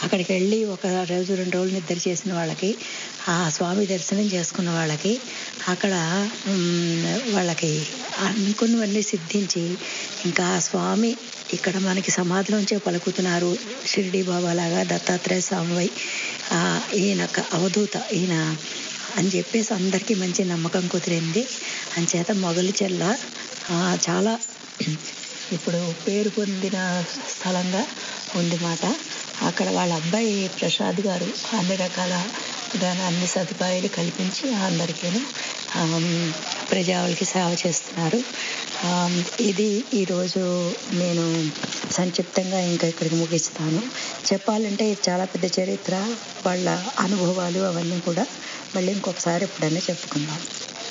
అక్కడికి వెళ్ళి ఒక రోజు రెండు రోజులు నిద్ర చేసిన వాళ్ళకి ఆ స్వామి దర్శనం చేసుకున్న వాళ్ళకి అక్కడ ఉమ్, వాళ్ళకి అనుకున్నవన్నీ సిద్ధించి ఇంకా ఆ స్వామి ఇక్కడ మనకి సమాధిలోంచే పలుకుతున్నారు షిరిడి బాబా లాగా దత్తాత్రేయ స్వామి ఆ, ఈయన ఒక అవధూత ఈయన అని చెప్పేసి అందరికీ మంచి నమ్మకం కుదిరింది అంచేత మొగలి చెల్ల ఆ, చాలా ఇప్పుడు పేరు పొందిన స్థలంగా ఉంది మాట అక్కడ వాళ్ళ అబ్బాయి ప్రసాద్ గారు అన్ని రకాల దాని అన్ని సదుపాయాలు కల్పించి అందరికీ ప్రజావులకి సేవ చేస్తున్నారు ఆ, ఇది ఈరోజు నేను సంక్షిప్తంగా ఇంకా ఇక్కడికి ముగిస్తాను చెప్పాలంటే ఇది చాలా పెద్ద చరిత్ర వాళ్ళ అనుభవాలు అవన్నీ కూడా మళ్ళీ ఇంకొకసారి ఎప్పుడైనా చెప్పుకుందాం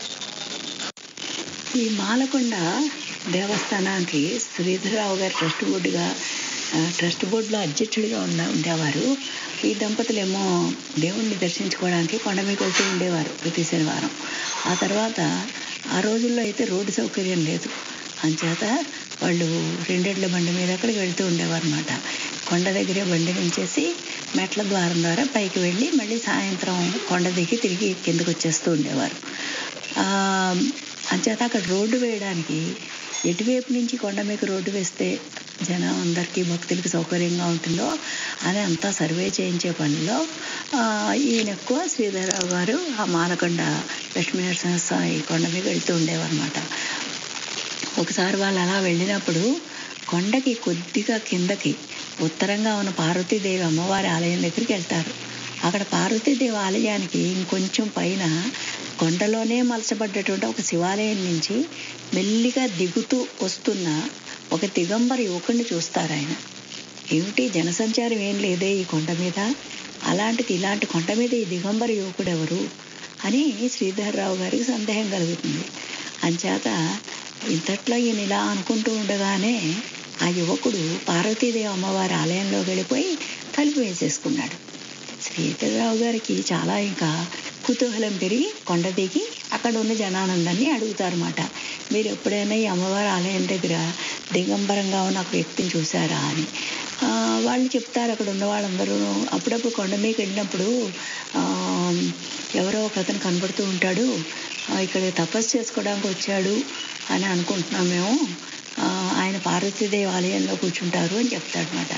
ఈ మాలకొండ దేవస్థానానికి శ్రీధరరావు గారు ట్రస్ట్ బోర్డుగా ఆ, ట్రస్ట్ బోర్డులో అధ్యక్షుడిగా ఉన్న ఉండేవారు ఈ దంపతులేమో దేవుణ్ణి దర్శించుకోవడానికి కొండ మీద వెళ్తూ ఉండేవారు ప్రతి శనివారం ఆ తర్వాత ఆ రోజుల్లో అయితే రోడ్డు సౌకర్యం లేదు అంచేత వాళ్ళు రెండేళ్ల బండి మీద అక్కడికి వెళ్తూ ఉండేవారు అనమాట కొండ దగ్గరే బండి నుంచేసి మెట్ల ద్వారం ద్వారా పైకి వెళ్ళి మళ్ళీ సాయంత్రం కొండ దిగి తిరిగి కిందకు వచ్చేస్తూ ఉండేవారు ఆ, అంచేత అక్కడ రోడ్డు వేయడానికి ఎటువైపు నుంచి కొండ మీద రోడ్డు వేస్తే జనం అందరికీ భక్తులకి సౌకర్యంగా ఉంటుందో అని అంతా సర్వే చేయించే పనిలో ఆ, ఈయన ఎక్కువ శ్రీధరరావు గారు ఆ మానకొండ లక్ష్మీనరసింహ స్వామి కొండ మీద వెళ్తూ ఉండేవారన్నమాట ఒకసారి వాళ్ళు అలా వెళ్ళినప్పుడు కొండకి కొద్దిగా కిందకి ఉత్తరంగా ఉన్న పార్వతీదేవి అమ్మవారి ఆలయం దగ్గరికి వెళ్తారు అక్కడ పార్వతీదేవి ఆలయానికి ఇంకొంచెం పైన కొండలోనే మలచబడ్డటువంటి ఒక శివాలయం నుంచి మెల్లిగా దిగుతూ వస్తున్న ఒక దిగంబర యువకుడిని చూస్తారు ఆయన ఏమిటి జనసంచారం ఏం లేదే ఈ కొండ మీద అలాంటిది ఇలాంటి కొండ మీద ఈ దిగంబర యువకుడు ఎవరు అని శ్రీధర్రావు గారికి సందేహం కలుగుతుంది అంచేత ఇంతట్లో ఈయన ఇలా అనుకుంటూ ఉండగానే ఆ యువకుడు పార్వతీదేవి అమ్మవారి ఆలయంలో వెళ్ళిపోయి తలుపు వేసేసుకున్నాడు శ్రీధర్రావు గారికి చాలా ఇంకా కుతూహలం పెరిగి కొండ దిగి అక్కడ ఉన్న జనానందాన్ని అడుగుతారన్నమాట మీరు ఎప్పుడైనా ఈ అమ్మవారి ఆలయం దగ్గర దిగంబరంగా ఉన్న ఒక వ్యక్తిని చూసారా అని ఆ, వాళ్ళు చెప్తారు అక్కడ ఉన్న వాళ్ళందరూ అప్పుడప్పుడు కొండ మీదకి వెళ్ళినప్పుడు ఆ, ఎవరో ఒక అతను కనబడుతూ ఉంటాడు ఆ, ఇక్కడ తపస్సు చేసుకోవడానికి వచ్చాడు అని అనుకుంటున్నాం మేము ఆ, ఆయన పార్వతీదేవి ఆలయంలో కూర్చుంటారు అని చెప్తాడనమాట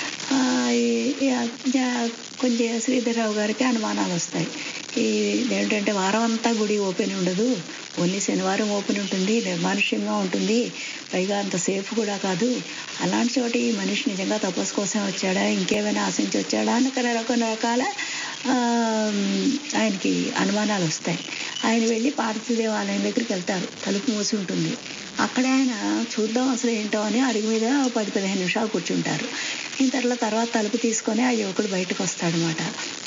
కొంచెం శ్రీధర్రావు గారికి అనుమానాలు వస్తాయి ఈ ఏంటంటే వారం అంతా గుడి ఓపెన్ ఉండదు ఓన్లీ శనివారం ఓపెన్ ఉంటుంది నిర్మానుష్యంగా ఉంటుంది పైగా అంత సేఫ్ కూడా కాదు అలాంటి చోట ఈ మనిషి నిజంగా తపస్సు కోసం వచ్చాడా ఇంకేమైనా ఆశించి వచ్చాడా అని కొన్ని కొన్ని రకాల ఆ, ఆయనకి అనుమానాలు వస్తాయి ఆయన వెళ్ళి పార్వతీ దేవాలయం దగ్గరికి వెళ్తారు తలుపు మూసి ఉంటుంది అక్కడ ఆయన చూద్దాం అసలు ఏంటో అని అడుగు మీద ఓ పది పదిహేను నిమిషాలు కూర్చుంటారు ఇంతలో తర్వాత తలుపు తీసుకొని ఆ యువకుడు బయటకు వస్తాడనమాట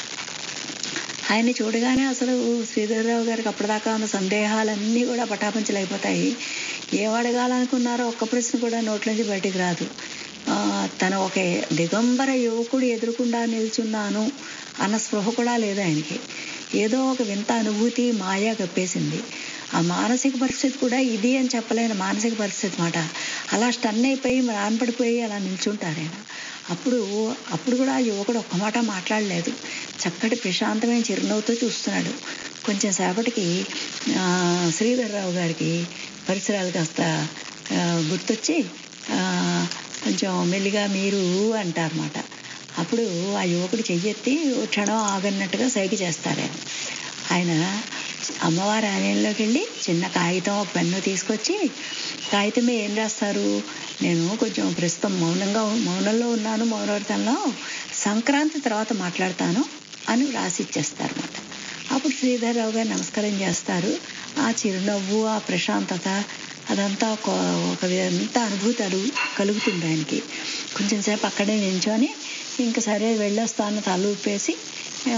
ఆయన్ని చూడగానే అసలు శ్రీధర్రావు గారికి అప్పటిదాకా ఉన్న సందేహాలన్నీ కూడా పటాపంచలైపోతాయి ఏం అడగాలనుకున్నారో ఒక్క ప్రశ్న కూడా నోట్లోంచి బయటికి రాదు ఆ, తను ఒక దిగంబర యువకుడు ఎదురుకుండా నిల్చున్నాను అన్న స్పృహ కూడా లేదు ఆయనకి ఏదో ఒక వింత అనుభూతి మాయా కప్పేసింది ఆ మానసిక పరిస్థితి కూడా ఇది అని చెప్పలేని మానసిక పరిస్థితి మాట అలా స్టన్ అయిపోయి రాన్పడిపోయి అలా నిల్చుంటారు ఆయన అప్పుడు అప్పుడు కూడా ఆ యువకుడు ఒక్క మాట మాట్లాడలేదు చక్కటి ప్రశాంతమైన చిరునవ్వుతో చూస్తున్నాడు కొంచెం సేపటికి ఆ, శ్రీధర్రావు గారికి పరిసరాలు కాస్త ఆ, గుర్తొచ్చి ఆ, కొంచెం మెల్లిగా మీరు అంటారన్నమాట అప్పుడు ఆ యువకుడు చెయ్యెత్తి ఓ క్షణం ఆగన్నట్టుగా సైకి చేస్తారు ఆయన ఆయన అమ్మవారి ఆలయంలోకి వెళ్ళి చిన్న కాగితం ఒక పెన్ను తీసుకొచ్చి కాగితం మీద ఏం రాస్తారు నేను కొంచెం ప్రస్తుతం మౌనంగా మౌనంలో ఉన్నాను మౌనవ్రతంలో సంక్రాంతి తర్వాత మాట్లాడతాను అని రాసి ఇచ్చేస్తారన్నమాట అప్పుడు శ్రీధర్రావు గారు నమస్కారం చేస్తారు ఆ చిరునవ్వు ఆ ప్రశాంతత అదంతా ఒక ఒక విధంత అనుభూతాలు కలుగుతుంది ఆయనకి కొంచెం సేపు అక్కడే నించొని ఇంకా సరే వెళ్ళొస్తాను తల ఊపేసి ఆ,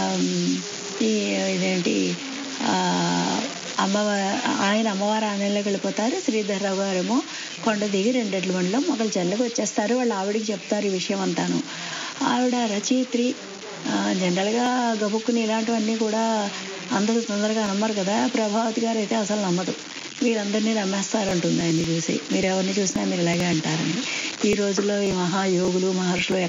ఈ ఇదేంటి ఆ, అమ్మవారి ఆయన అమ్మవారి ఆలయంలోకి వెళ్ళిపోతారు శ్రీధర్రావు గారేమో కొండ దిగి రెండెడ్ల బండిలో మొగలు జల్లకి వచ్చేస్తారు వాళ్ళు ఆవిడకి చెప్తారు ఈ విషయం అంతాను ఆవిడ రచయిత్రి ఆ, జనరల్గా గబుక్కుని ఇలాంటివన్నీ కూడా అందరూ తొందరగా నమ్మరు కదా ప్రభావతి గారు అయితే అసలు నమ్మదు మీరందరినీ నమ్మేస్తారంటుంది ఆయన్ని చూసి మీరు ఎవరిని చూసినా మీరు ఇలాగే అంటారని ఈ రోజుల్లో ఈ మహాయోగులు మహర్షులు